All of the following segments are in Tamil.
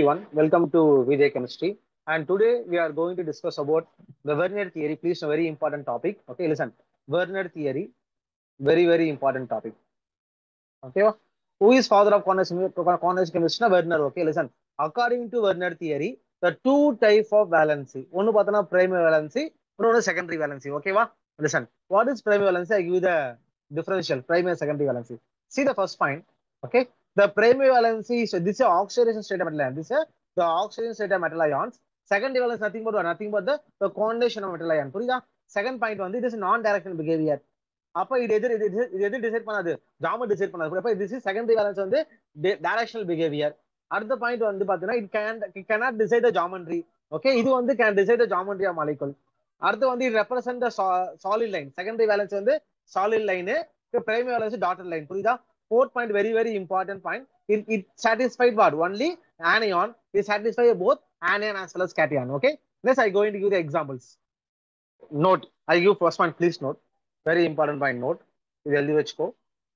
everyone. Welcome to VJ Chemistry. And today we are going to discuss about the Werner theory. Please, a very important topic. Okay, listen. Werner theory, very very important topic. Okay, who is father of quantum quantum chemistry? Werner. Okay, listen. According to Werner theory, the two type of valency. ஒன்னு பார்த்தோன்னா primary valency, இன்னொன்னு secondary valency. Okay, வா? Listen. What is primary valency? I give you the differential primary secondary valency. See the first point. Okay. The primary valency is this is oxidation state of metal ion. This is the oxidation state of metal ions. Secondary valence nothing but what? Nothing but the, the coordination of metal ion. புரியுதா செகண்ட் பாயிண்ட் வந்து இது நான் டைரக்ஷனல் பிஹேவியர் அப்ப இது எது இது இது எது டிசைட் பண்ணாது ஜாம டிசைட் பண்ணாது அப்ப this is செகண்டரி வேலன்ஸ் வந்து டைரக்ஷனல் பிஹேவியர் அடுத்த பாயிண்ட் வந்து பாத்தீங்கன்னா it can it cannot decide the geometry okay இது வந்து can decide the geometry of molecule அடுத்து வந்து it represent the solid line secondary valence வந்து solid line primary valence dotted line புரியுதா fourth point very very important point it, it satisfied what only anion is satisfied both anion as well as cation okay next i going to give the examples note i give first point please note very important point note இது எழுதி வச்சுக்கோ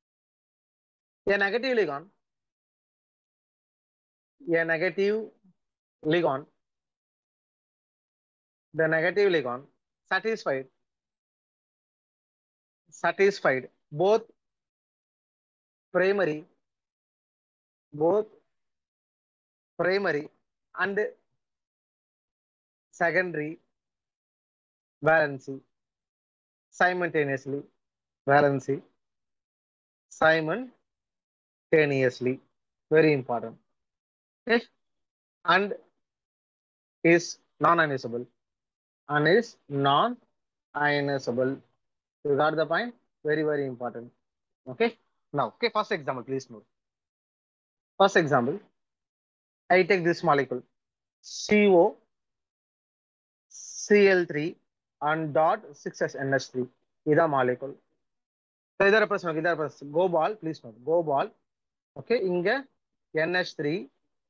a negative ligon a negative ligon the negative ligon satisfied satisfied both primary both primary and secondary valency simultaneously valency simultaneously very important okay and is non-ionizable and is non-ionizable you got the point very very important okay now, okay, first example, please note. First example, I take this molecule CO Cl3 and dot 6SNH3. Ida molecule. So, either represent, either represent. Go ball, please note. Go ball. Okay, inga NH3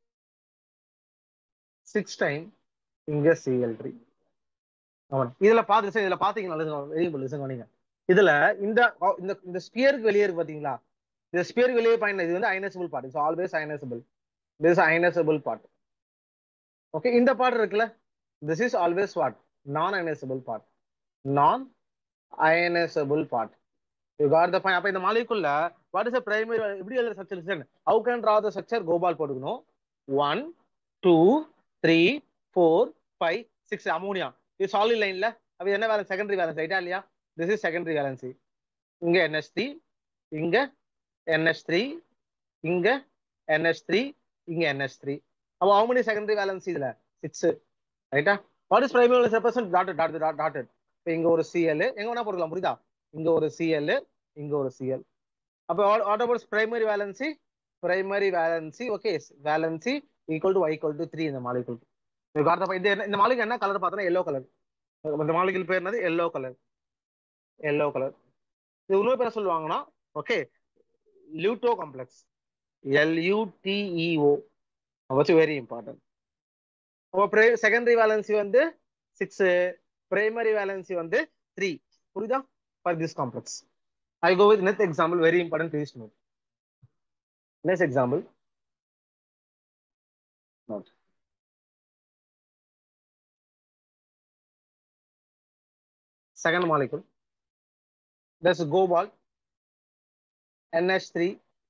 six time இங்க Cl3. இதுல பாத்து இதுல பாத்தீங்கன்னா வெளியே நீங்க இதுல இந்த இந்த இந்த ஸ்பியருக்கு வெளியே இருக்கு பாத்தீங்களா இந்த ஸ்பியருக்கு வெளியே பாயிண்ட் இது வந்து ionisable part it's always ionisable this ionisable part okay இந்த பார்ட் இருக்குல்ல this is always what non ionisable part non ionisable part you got the point அப்ப இந்த மாலிகுல்ல வாட் இஸ் பிரைமரி எப்படி எழுதுற structure how can draw the structure cobalt போட்டுக்கணும் one two three four five six ammonia இது சாலிட் லைன்ல அப்ப என்ன வேலை செகண்டரி வேலை ரைட்டா இல்லையா திஸ் இஸ் செகண்டரி வேலன்சி இங்க NH3 இங்க NH3 இங்க NH3 இங்க NH3 அப்போ how many secondary valence இதுல 6 ரைட்டா what is primary valence represent dotted dotted dotted இப்போ இங்க ஒரு Cl எங்க வேணா போடலாம் புரியுதா இங்க ஒரு Cl இங்க ஒரு Cl அப்போ what about primary valency primary valency okay valency equal to y equal to 3 இந்த மாலிகுல் இந்த இந்த மாலிகுல் என்ன கலர் பார்த்தோன்னா எல்லோ கலர் இந்த மாலிகுல் பேர் என்னது எல்லோ கலர் எல்லோ கலர் இது இன்னொரு பேர் சொல்லுவாங்கன்னா ஓகே லியூட்டோ காம்ப்ளெக்ஸ் எல்யூடிஇஓ வச்சு வெரி இம்பார்ட்டன்ட் அப்போ செகண்டரி வேலன்சி வந்து சிக்ஸ் பிரைமரி வேலன்சி வந்து த்ரீ புரியுதா for this complex I go with next example very important please note next example note second molecule There's go ball, NH3,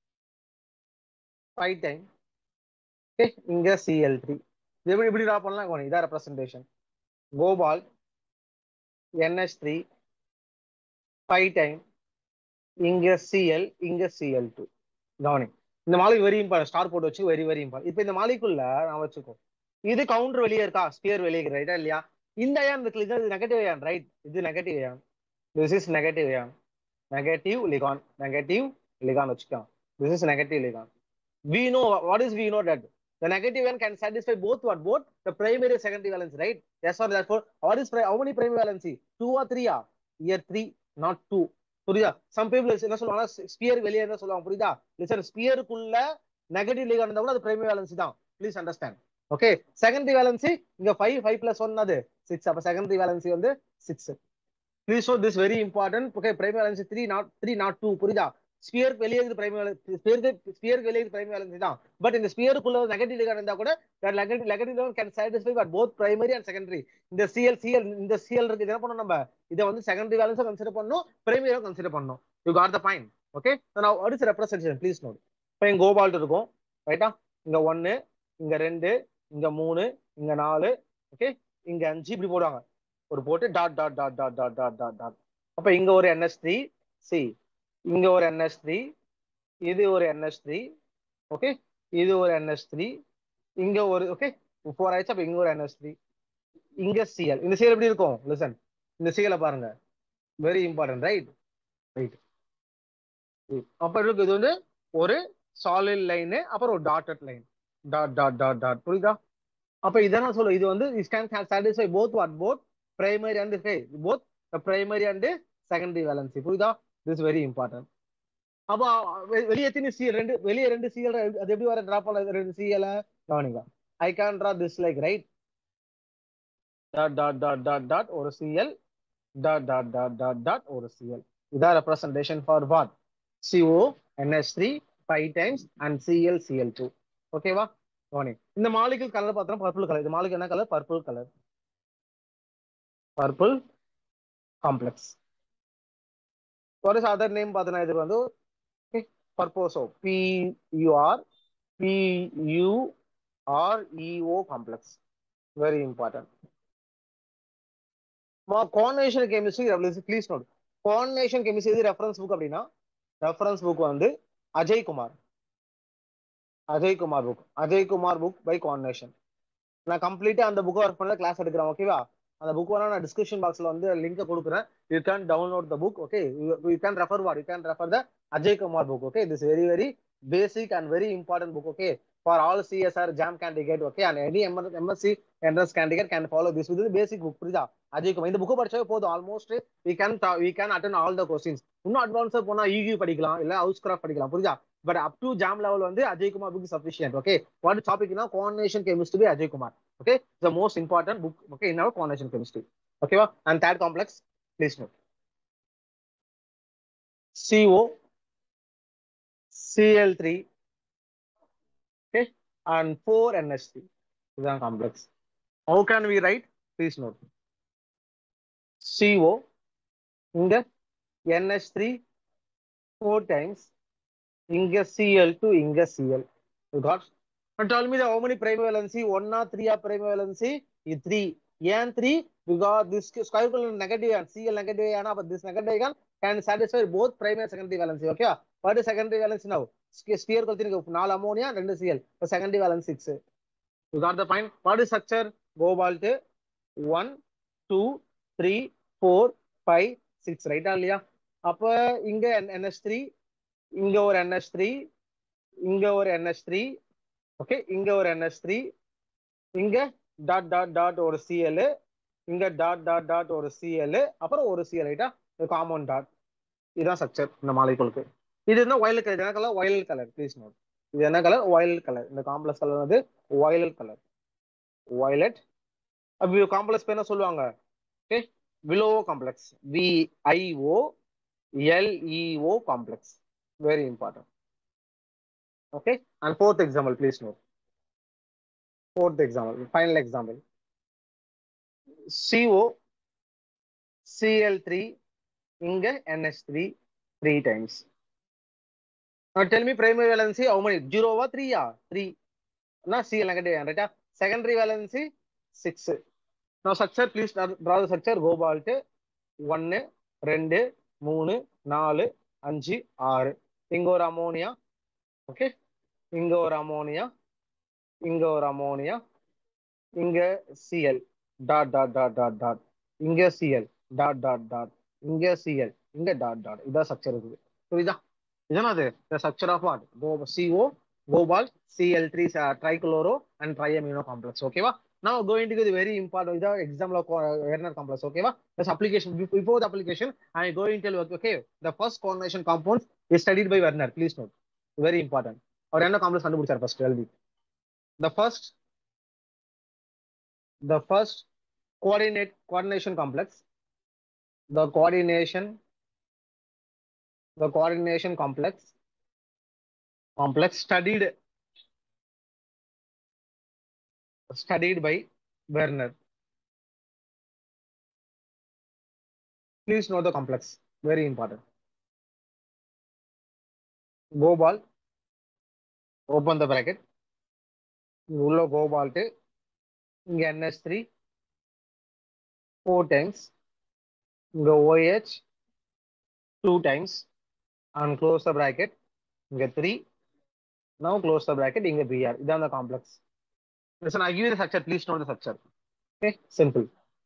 5 time. Okay, இங்க Cl3. இது எப்படி இப்படி ட்ரா பண்ணலாம் இதான் representation cobalt NH3, 5 time இங்க Cl, இங்க Cl2. கவனி இந்த மாலிக் வெரி இம்பார்ட்டன் ஸ்டார் போட்டு வச்சு வெரி வெரி இம்பார்ட்டன் இப்போ இந்த மாலிக்குள்ள நான் வச்சுக்கோ இது கவுண்டர் வெளியே இருக்கா ஸ்பியர் வெளியே ரைட்டா இல்லையா இந்த அயான் இருக்கு இது நெகட்டிவ் அயான் ரைட் இது negative ion this is negative ion negative ligon negative ligon vachukam this is negative ligon we know what is we know that the negative ion can satisfy both what both the primary and secondary valence right yes or therefore what is how many primary valency two or three ah here three not two புரியுதா சம் பீப்புள் என்ன சொல்லுவாங்க ஸ்பியர் வெளியே என்ன சொல்லுவாங்க புரியுதா லிசன் ஸ்பியருக்குள்ள நெகட்டிவ் லிகான் இருந்தா கூட அது பிரைமரி வேலன்சி தான் please understand okay secondary valency இங்க ஃபைவ் ஃபைவ் பிளஸ் ஒன் அது சிக்ஸ் அப்ப செகண்டரி வேலன்சி வந்து six please show this very important okay primary valency three not three not two புரியுதா ஸ்பியர் வெளியே இருக்கு பிரைமரி ஸ்பியருக்கு ஸ்பியருக்கு வெளியே பிரைமரி வேலன்சி தான் பட் இந்த ஸ்பியருக்குள்ள நெகட்டிவ் கார்டு இருந்தா கூட negative negative can satisfy but both primary and secondary இந்த சிஎல் சிஎல் இந்த சிஎல் இருக்கு என்ன பண்ணணும் நம்ம இதை வந்து செகண்டரி வேலன்ஸா கன்சிடர் பண்ணணும் பிரைமரியா கன்சிடர் பண்ணணும் you got the point okay நான் அடுத்த ரெப்ரசன்டேஷன் ப்ளீஸ் நோட் இப்போ இங்க கோபால்ட் இருக்கும் ரைட்டா இங்க ஒன்னு இங்க ரெண்டு இங்க மூணு இங்க நாலு ஓகே இங்க அஞ்சு இப்படி போடுவாங்க ஒரு போட்டு dot dot dot dot dot dot dot dot அப்ப இங்க ஒரு என்எஸ் த்ரீ சி இங்க ஒரு என்எஸ் த்ரீ இது ஒரு என்எஸ் த்ரீ ஓகே இது ஒரு என்எஸ் த்ரீ இங்க ஒரு ஓகே ஃபோர் ஆயிடுச்சு அப்ப இங்க ஒரு என்எஸ் த்ரீ இங்க சிஎல் இந்த சிஎல் எப்படி இருக்கும் லிசன் இந்த சிஎலை பாருங்க வெரி இம்பார்ட்டன்ட் ரைட் ரைட் அப்ப இருக்கு இது வந்து ஒரு சாலிட் லைனு அப்புறம் ஒரு dotted line dot dot dot dot புரியுதா அப்ப இதெல்லாம் சொல்ல இது வந்து is can satisfy both what both primary and both primary and secondary valency புரியுதா திஸ் வெரி இம்பார்ட்டன்ட் அப்போ வெளியே எத்தனை சிஎல் ரெண்டு வெளியே ரெண்டு சிஎல் அது எப்படி வர டிரா பண்ண ரெண்டு சிஎல் கவனிங்க I can draw this like right dot dot dot dot dot ஒரு CL dot dot dot dot dot ஒரு சிஎல் இதான் representation for what C O N S three five times and CL CL two ஓகேவா கவனி இந்த மாலிகல் கலர் பார்த்தோம்னா பர்பிள் கலர் இந்த மாலிகல் என்ன colour purple colour purple complex ஒரு அதர் நேம் பார்த்தோன்னா இது வந்து purpureo P U R P U R E O complex very important coordination chemistry please note coordination chemistry எது ரெஃபரன்ஸ் புக் அப்படின்னா ரெஃபரன்ஸ் புக் வந்து Ajay Kumar Ajay Kumar book Ajay Kumar book by coordination நான் கம்ப்ளீட்டா அந்த புக் ஒர்க் பண்ண கிளாஸ் எடுக்கிறேன் ஓகேவா அந்த புக் வேணா நான் டிஸ்கிரிப்ஷன் பாக்ஸ்ல வந்து லிங்க் கொடுக்குறேன் you can download the book okay you can refer what you can refer the Ajay Kumar book okay this very very basic and very important book okay for all C S R JAM candidate okay and any MSc entrance candidate can follow this இது பேசிக் புக் புரியுதா அஜய் குமார் இந்த புக் படிச்சாவே போதும் almost we can we can attend all the questions இன்னும் அட்வான்ஸா போனா யூகியூ படிக்கலாம் இல்ல ஹவுஸ் கிராஃப்ட் படிக்கலாம் புரியுதா but up to JAM level வந்து Ajay Kumar book sufficient okay what டாபிக்னா coordination chemistry by Ajay Kumar okay the most important book okay in our coordination chemistry ஓகேவா and third complex please note CO CL3 okay and 4 NH3 இதுதான் காம்ப்ளெக்ஸ் how can we write please note CO இங்க NH3 4 times இங்க Cl2 இங்க Cl you got and tell me the how many prime valency 1 or 3 are prime valency is 3 ஏன் 3 because this square root negative and Cl negative ஆனா but this negative can can satisfy both primary and secondary valency okay what is secondary valency now sphere கொடுத்திருக்கு நாலு அமோனியா ரெண்டு Cl இப்போ secondary valence 6 you got the point what is structure cobalt 1 2 3 4 5 6 ரைட்டா இல்லையா அப்ப இங்க NH3 இங்க ஒரு NH3 இங்க ஒரு NH3 ஓகே இங்க ஒரு NH3 இங்க டாட் டாட் டாட் ஒரு சிஎல் இங்க டாட் டாட் டாட் ஒரு சிஎல் அப்புறம் ஒரு சிஎல் ரைட்டா காம்பவுண்ட் டாட் இதுதான் ஸ்ட்ரக்சர் இந்த மாலைக்குழுக்கு இது என்ன வயலட் கலர் என்ன colour violet colour please note இது என்ன கலர் வயலட் கலர் இந்த காம்ப்ளெக்ஸ் கலர் வந்து வயலட் கலர் வயலட் அப்படி காம்ப்ளெக்ஸ் பேர் என்ன சொல்லுவாங்க okay violeo complex V I O L E O complex very important okay and fourth example please note fourth example, final example. CO, CL3, இங்க NH3, three times. Now tell me primary valency, how many? Zero or three? Yeah, three. Now CL negative, right? Secondary valency, six. Now structure, please draw the structure, cobalt, one, ரெண்டு மூணு நாலு அஞ்சு ஆறு இங்க ஒரு அமோனியா ஓகே இங்க ஒரு அமோனியா இங்க ஒரு அமோனியா இங்க CL dot dot dot dot dot இங்க சிஎல் டாட் டாட் டாட் இங்க சிஎல் இங்க டாட் டாட் இதான் ஸ்ட்ரக்சர் இருக்குது புரியுதா இதுதான் அது structure of what co C O cobalt CL three trichloro and triammino complex ஓகேவா now going to the very important is the exam of Werner complex okay va this application before the application i am going to tell you okay the first coordination compounds is studied by Werner please note very important அவர் என்ன காம்ப்ளெக்ஸ் கண்டுபிடிச்சார் ஃபர்ஸ்ட் எழுதி the first the first coordinate coordination complex the coordination the coordination complex complex studied studied by Werner. Please know the complex. Very important. Go ball. Open the bracket. உள்ள go ball ட்டு இங்க NS3 four times இங்க OH two times and close the bracket இங்க three now close the bracket இங்க BR இதான் the complex listen I give you the structure please note the structure okay simple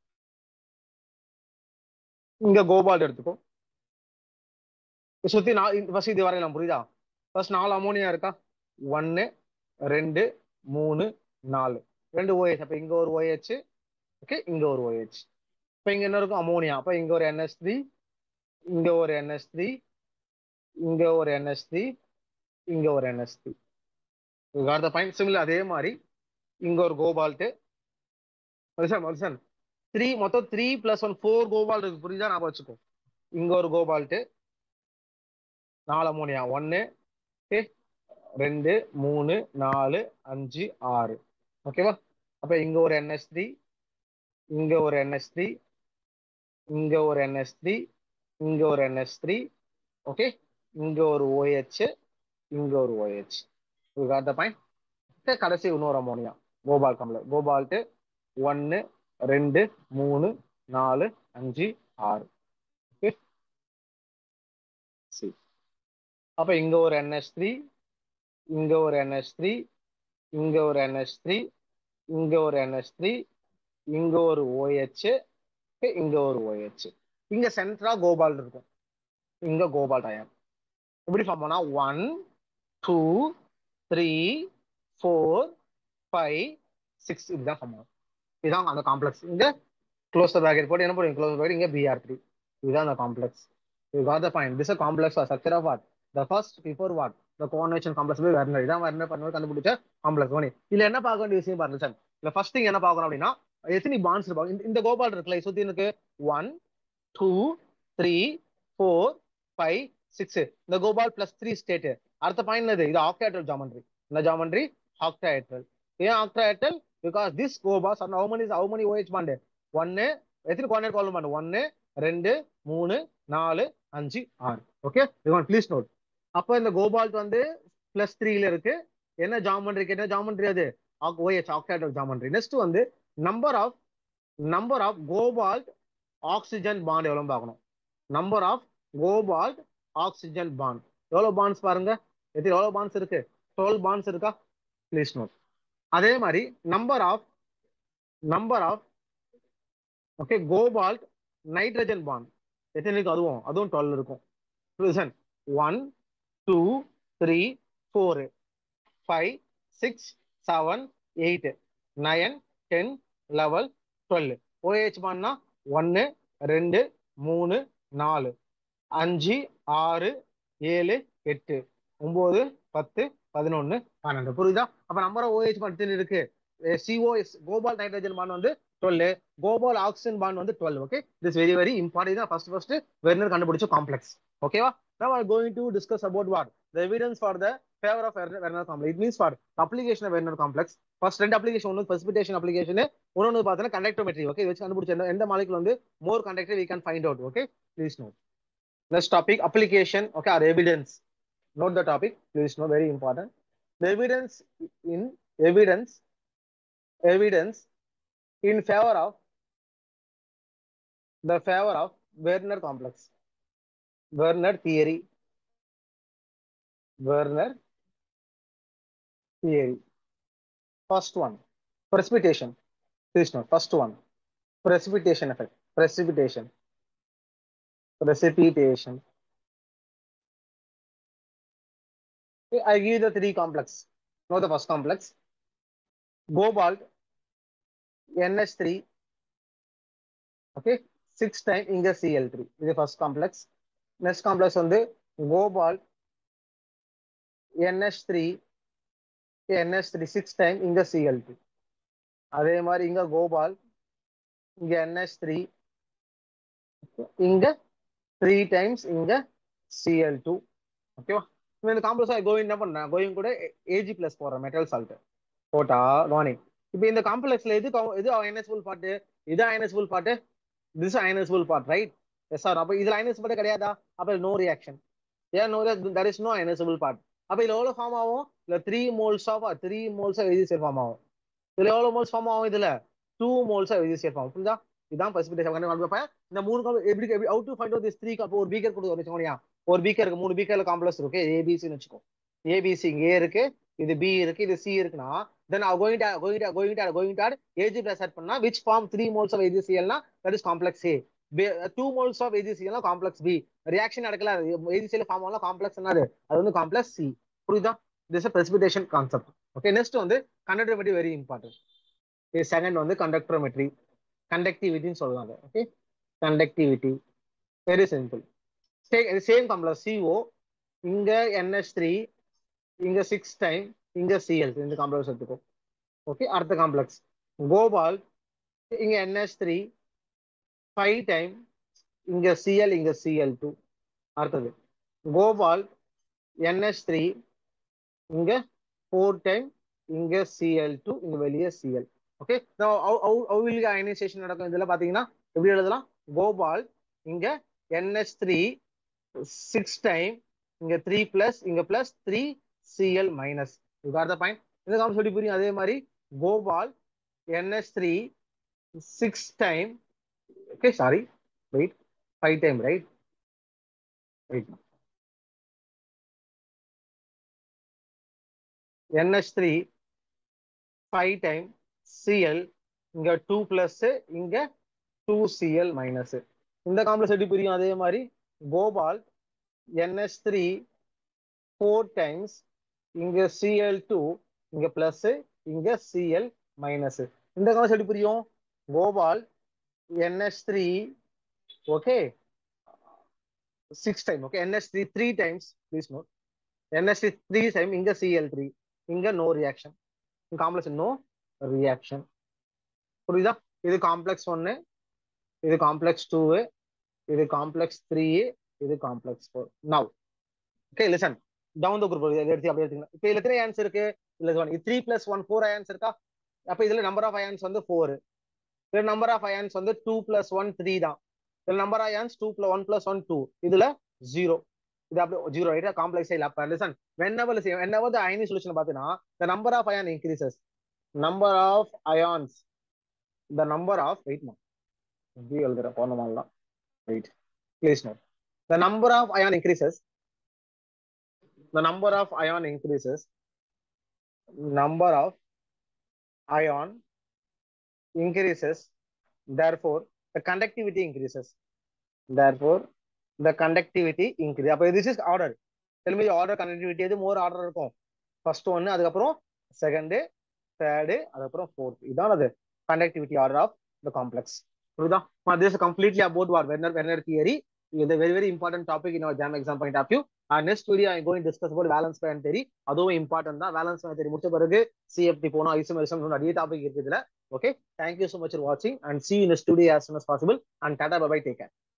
இங்க go ball எடுத்துக்கோ சுத்தி நான் ஃபர்ஸ்ட் இது வரையலாம் புரியுதா ஃபர்ஸ்ட் நாலு அமோனியா இருக்கா ஒன்னு ரெண்டு மூணு நாலு ரெண்டு OH அப்ப இங்க ஒரு OH ஓகே இங்க ஒரு OH இப்ப இங்க என்ன இருக்கும் அமோனியா அப்ப இங்க ஒரு NS த்ரீ இங்க ஒரு NS த்ரீ இங்க ஒரு NS த்ரீ இங்க ஒரு NS three the point similar அதே மாதிரி இங்க ஒரு கோபால்ட் மனுஷன் மனுஷன் த்ரீ மொத்தம் three plus one four cobalt இருக்கு புரியுதா ஞாபகம் வச்சுக்கோ இங்க ஒரு கோபால்ட் நாலு அமோனியா ஒன்னு ஓகே ரெண்டு மூணு நாலு அஞ்சு ஆறு ஓகேவா அப்ப இங்க ஒரு என்எஸ் த்ரீ இங்க ஒரு என்எஸ் த்ரீ இங்க ஒரு என்எஸ் த்ரீ இங்க ஒரு என்எஸ் த்ரீ ஓகே இங்க ஒரு ஓஹெச் இங்க ஒரு ஓஹெச் த பாயிண்ட் கடைசி இன்னொரு அமோனியா கோபால் கம்ல கோபால்ட்டு ஒன்னு ரெண்டு மூணு நாலு அஞ்சு ஆறு ஓகே சரி அப்ப இங்க ஒரு என்எஸ் த்ரீ இங்க ஒரு என்எஸ் த்ரீ இங்க ஒரு என்எஸ் த்ரீ இங்க ஒரு என்எஸ் த்ரீ இங்க ஒரு ஓஹெச் இங்க ஒரு ஓஹெச் இங்க சென்ட்ரா கோபால் இருக்கும் இங்க கோபால் அயன் எப்படி ஃபார்ம் பண்ணா one two three four five six இதுதான் ஃபார்ம் ஆகும் இதுதான் அந்த காம்ப்ளெக்ஸ் இங்க க்ளோஸ் த பேக்கெட் போட்டு என்ன பண்ணுவீங்க க்ளோஸ் பேக்கெட் இங்க பிஆர் த்ரீ இதுதான் அந்த complex you got the point this a complex are structure of what the first before what the coordination complex போய் வெர்னர் இதான் வெர்னர் பண்ணுவது கண்டுபிடிச்ச காம்ப்ளெக்ஸ் ஓனி இதுல என்ன பார்க்க வேண்டிய விஷயம் பாருங்க சார் இல்ல ஃபர்ஸ்ட் திங் என்ன பார்க்கணும் அப்படின்னா எத்தனை பாண்ட்ஸ் இருப்பாங்க இந்த- இந்த கோபால் இருக்குல்ல இது சுத்தி எனக்கு one two three four five six இந்த கோபால் பிளஸ் த்ரீ ஸ்டேட் அடுத்த பாயிண்ட் என்னது இது ஆக்டாய்டல் ஜாமண்ட்ரி இந்த ஜாமண்ட்ரி ஆக்டாய்டல் ஏன் ஆக்டாய்டல் பிகாஸ் திஸ் கோபாஸ் அந்த how many how many O H bond ஒன்னு எத்தனை கோஆர்டினேட் காலம் பாண்டு ஒன்னு ரெண்டு மூணு நாலு அஞ்சு ஆறு ஓகே ப்ளீஸ் நோட் அப்போ இந்த கோபால்ட் வந்து பிளஸ் த்ரீல இருக்கு என்ன ஜாமண்ட்ரி என்ன ஜாமண்ட்ரி அது ஓஹெச் ஆக்டாய்டல் ஜாமண்ட்ரி நெக்ஸ்ட் வந்து number of number of cobalt oxygen bond எவ்வளவு பார்க்கணும் number of cobalt oxygen bond எவ்வளவு பாண்ட்ஸ் பாருங்க எத்தனை எவ்வளவு பாண்ட்ஸ் இருக்கு டுவெல் பாண்ட்ஸ் இருக்கா ப்ளீஸ் நோட் அதே மாதிரி number of number of okay cobalt nitrogen bond எத்தனை இருக்கு அதுவும் அதுவும் டுவெல் இருக்கும் listen one two three four five six seven eight nine ten eleven twelve O H பான்னா ஒன்று ரெண்டு மூணு நாலு அஞ்சு ஆறு ஏழு எட்டு ஒன்பது பத்து பதினொன்னு பன்னெண்டு புரியுதா அப்ப நம்பர் ஆஃப் ஓஹெச் பாண்ட் இருக்கு சிஓஎஸ் கோபால் நைட்ரஜன் பாண்ட் வந்து டுவெல் கோபால் ஆக்சிஜன் பாண்ட் வந்து twelve okay this very very important தான் ஃபர்ஸ்ட் ஃபர்ஸ்ட் வெர்னர் கண்டுபிடிச்ச காம்ப்ளெக்ஸ் ஓகேவா now we are going to discuss about what the evidence for the favor of Werner Werner complex it means for application of Werner complex first ரெண்டு application ஒன்னு precipitation application இன்னொன்னு பார்த்தீங்கன்னா conductometry okay வச்சு கண்டுபிடிச்ச எந்த- எந்த மாலிகுல் வந்து more conductor we can find out okay please note next topic application okay or evidence note the topic please note very important the evidence in evidence evidence in favor of the favor of Werner complex Werner theory. Werner theory. First one, precipitation. Please note, first one, precipitation effect. Precipitation. Precipitation. Okay, I give you the three complex. Know the first complex. Cobalt, NH3. Okay, six time இங்க Cl3. இது first complex. நெக்ஸ்ட் காம்ப்ளெக்ஸ் வந்து cobalt NS three NS three six time இங்க சிஎல் டூ அதே மாதிரி இங்க கோபால் இங்க என்எஸ் த்ரீ இங்க த்ரீ டைம்ஸ் இங்க சிஎல் டூ ஓகேவா இந்த காம்ப்ளெக்ஸ் கோயிங் என்ன பண்ண கோயிங் கூட ஏஜி பிளஸ் போடுறேன் மெட்டல் சால்ட் போட்டா வார்னிங் இப்போ இந்த காம்ப்ளெக்ஸ்ல எது co- எது அயனசிபிள் பார்ட் இது ionisable part this ionisable part right yes sir அப்போ இதுல அயனசிபிள் கிடையாதா அப்போ நோ ரியாக்ஷன் ஏன் no there is no ionisable part அப்போ இதுல எவ்வளவு ஃபார்ம் ஆகும் இல்ல three moles of three moles of AgCl form ஆகும் இதுல எவ்வளவு மோல்ஸ் ஃபார்ம் ஆகும் இதுல two moles of AgCl form புரியுதா இதான் பர்சிபிடேஷன் கண்டுபிடிப்ப இந்த மூணு comp- எப்படி எப்படி out to find out this three cup ஒரு பீக்கர் கொடுத்து வச்சுக்கோங்க ஒரு பீக்கர் இருக்கு மூணு பீக்கர்ல காம்ப்ளெக்ஸ் இருக்கு ஏபிசின்னு வச்சுக்கோ ஏபிசி இங்க ஏ இருக்கு இது பி இருக்கு இது சி இருக்குன்னா then going to going to going to going to AG plus add பண்ணா which form three moles of ஏஜிசிஎல்னா that is complex A two moles of ஏஜிசிஎல்னா காம்ப்ளெக்ஸ் பி ரியாக்ஷன் நடக்கல ஏஜிசிஎல் ஃபார்ம் ஆகலாம் காம்ப்ளெக்ஸ் என்னது அது வந்து காம்ப்ளெக்ஸ் சி புரியுதா this precipitation concept okay next வந்து கண்டக்டரோமெட்ரி வெரி இம்பார்ட்டன்ட் செகண்ட் வந்து கண்டக்டரோமெட்ரி கண்டக்டிவிட்டின்னு சொல்லுவாங்க okay conductivity very simple same complex CO இங்க என்எஸ் த்ரீ இங்க சிக்ஸ் டைம் இங்க சிஎல் இந்த காம்ப்ளெக்ஸ் எடுத்துக்கோ ஓகே அடுத்த காம்ப்ளெக்ஸ் கோபால் இங்க என்எஸ் த்ரீ ஃபைவ் டைம் இங்க சிஎல் இங்க சிஎல் டூ அடுத்தது கோபால் என்எஸ் த்ரீ இங்க ஃபோர் டைம் இங்க சிஎல் டூ இங்க வெளியே சிஎல் ஓகே அவுவில்க அயனைசேஷன் நடக்கும் இதுல பாத்தீங்கன்னா எப்படி எழுதலாம் கோபால் இங்க என்எஸ் த்ரீ சிக்ஸ் டைம் இங்க த்ரீ பிளஸ் இங்க பிளஸ் த்ரீ சிஎல் மைனஸ் இது அடுத்த பாயிண்ட் இந்த காலம் சொல்லி புரியும் அதே மாதிரி cobalt NS three six time okay sorry wait five time right wait NS three five time CL இங்க டூ பிளஸ் இங்க டூ சிஎல் மைனஸ் இந்த காம்ப்ளெக்ஸ் எப்படி புரியும் அதே மாதிரி cobalt NS three four times இங்க சிஎல் டூ இங்க பிளஸ் இங்க சிஎல் மைனஸ் இந்த காம்ப்ளெக்ஸ் எப்படி புரியும் cobalt NS three okay six time okay NS three three times please note NS three time இங்க சிஎல் த்ரீ இங்க no reaction complex no reaction புரியுதா இது காம்ப்ளெக்ஸ் ஒன்னு இது காம்ப்ளெக்ஸ் டூ இது காம்ப்ளெக்ஸ் த்ரீ இது complex four now okay listen down the group எடுத்து அப்படியே எடுத்துக்கலாம் இப்போ இதுல எத்தனை அயன்ஸ் இருக்கு இல்ல one three plus one four ions இருக்கா அப்ப இதுல நம்பர் ஆஃப் அயன்ஸ் வந்து ஃபோர் இதுல நம்பர் ஆஃப் அயன்ஸ் வந்து டூ பிளஸ் ஒன் த்ரீ தான் இதுல number of ions two plus one plus one two இதுல ஜீரோ இது அப்படியே ஜீரோ ரைட்டா காம்ப்ளெக்ஸ் இல்ல அப்ப listen whenever whenever the ion solution பாத்தீங்கன்னா the number of ion increases number of ions the number of wait ma எப்படி எழுதுற போன மாதிரிலாம் wait please note the number of ion increases the number of ion increases number of ion increases therefore the conductivity increases therefore the conductivity increase அப்ப this is order tell me order conductivity எது more order இருக்கும் ஃபர்ஸ்ட் ஒன்னு அதுக்கப்புறம் செகண்ட் தேர்டு அதுக்கப்புறம் ஃபோர்த் இதான் அது conductivity order of the complex புரியுதா this completely about war Werner Werner theory இது very very important topic in JAM exam point of view next video I going discuss about valence bond theory அதுவும் இம்பார்ட்டன்ட் தான் வேலன்ஸ் பயன் தெரி முடிச்ச பிறகு சிஎஃப்டி போனோம் ஐசோமேஷன் நிறைய டாபிக் இருக்குது இதுல okay thank you so much for வாட்சிங் and see in studio as soon as possible and tata bye take care